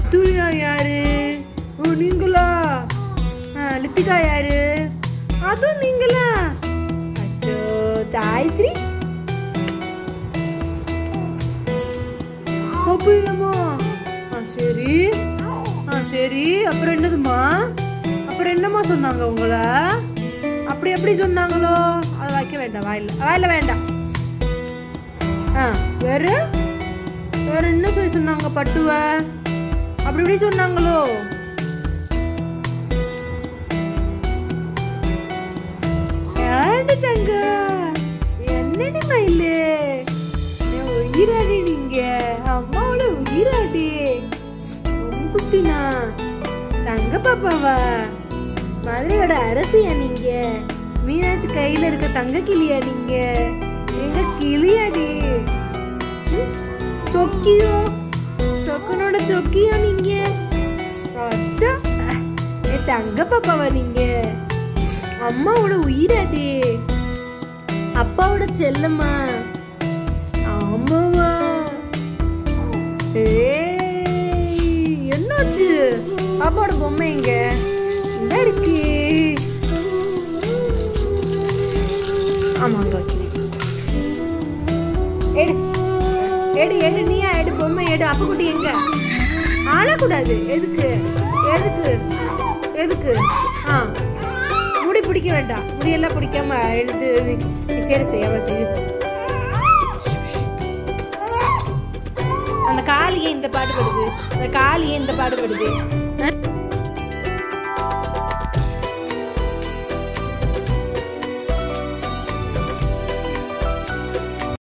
அத்துலியா யாரு ஓ நீங்களா ஆ, லித்திகா யாரு அதுவும் நீங்களா அச்சோ காயத்ரி பப்புயம்மா ஆ சரி ஆ சரி அப்புறம் என்னதுமா அப்புறம் என்னம்மா சொன்னாங்க உங்களை அப்படி எப்படி சொன்னாங்களோ அதை வைக்க வேண்டாம் வாயில வாயில வேண்டாம் ஆ வேற வேற என்ன சொல்லி சொன்னாங்க பட்டுவ அப்படி இப்படி சொன்னாங்களோ ஏண்டு தங்க என்னடி மயிலு என் உயிராடி நீங்க அம்மாவோட உயிராடி குட்டினா தங்க பாப்பாவா மதுரையோட அரசியா நீங்க மீனாட்சி கையில இருக்க தங்க கிளியா நீங்க எங்க கிளியாடி ம், சொக்கியோ சொக்கனோட சொக்கியா நீங்க அச்சா என் தங்க பாப்பாவா நீங்க அம்மாவோட உயிராடி அப்பாவோட செல்லம்மா ஆமாவா ஏய், என்னாச்சு அப்பாவோட பொம்மை எங்க இந்த இருக்கு ஆமா அங்க வைக்கிறேன் எடு எடு எடு நீயா எடு பொம்மை எடு அப்ப குட்டி எங்க ஆளக்கூடாது எதுக்கு எதுக்கு எதுக்கு ஆ முடி பிடிக்க வேண்டாம் முடியெல்லாம் பிடிக்காம எழுது சரி செய்யாம செய்ய அந்த காலியே இந்த பாடுபடுது அந்த காலியே இந்த பாடுபடுது ஆ?